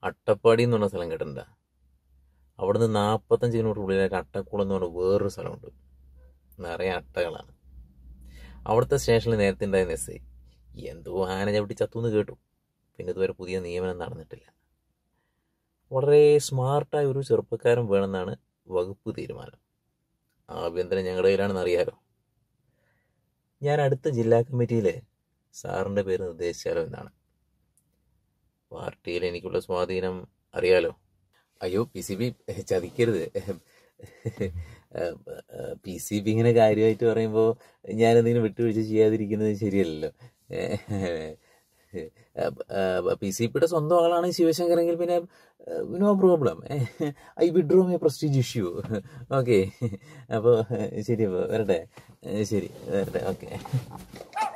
അട്ടപ്പാടി എന്ന് പറഞ്ഞ സ്ഥലം കേട്ടിട്ടുണ്ടോ അവിടുന്ന് നാൽപ്പത്തഞ്ച് കിലോമീറ്റർ ഉള്ളിലേക്ക് അട്ടക്കുളം എന്ന് പറഞ്ഞ വേറൊരു സ്ഥലമുണ്ട് നിറയെ അട്ടകളാണ് അവിടുത്തെ സ്റ്റേഷനിൽ നേരത്തെ ഉണ്ടായിരുന്ന എസ് ഐ എന്തോ ആന ചവിട്ടി ചത്തുന്ന് കേട്ടു പിന്നെ ഇതുവരെ പുതിയ നിയമനം നടന്നിട്ടില്ല വളരെ സ്മാർട്ടായ ഒരു ചെറുപ്പക്കാരൻ വേണമെന്നാണ് വകുപ്പ് തീരുമാനം ആഭ്യന്തരം ഞങ്ങളുടെ കയ്യിലാണെന്ന് അറിയാലോ ഞാൻ അടുത്ത ജില്ലാ കമ്മിറ്റിയിൽ സാറിൻ്റെ പേര് നിർദ്ദേശിച്ചാലോ എന്നാണ് പാർട്ടിയിൽ എനിക്കുള്ള സ്വാധീനം അറിയാലോ അയ്യോ പി സി ബി ചതിക്കരുത് പി സി ബി ഇങ്ങനെ കാര്യമായിട്ട് പറയുമ്പോൾ ഞാനെന്തെങ്കിലും വിട്ടുവീഴ്ച ചെയ്യാതിരിക്കുന്നത് ശരിയല്ലല്ലോ പി സി പിയുടെ സ്വന്തം ആളാണ് ശിവശങ്കരെങ്കിൽ പിന്നെ no problem I withdraw my prestige issue okay അപ്പോൾ ശരി അപ്പോൾ വരട്ടെ ശരി വരട്ടെ ഓക്കെ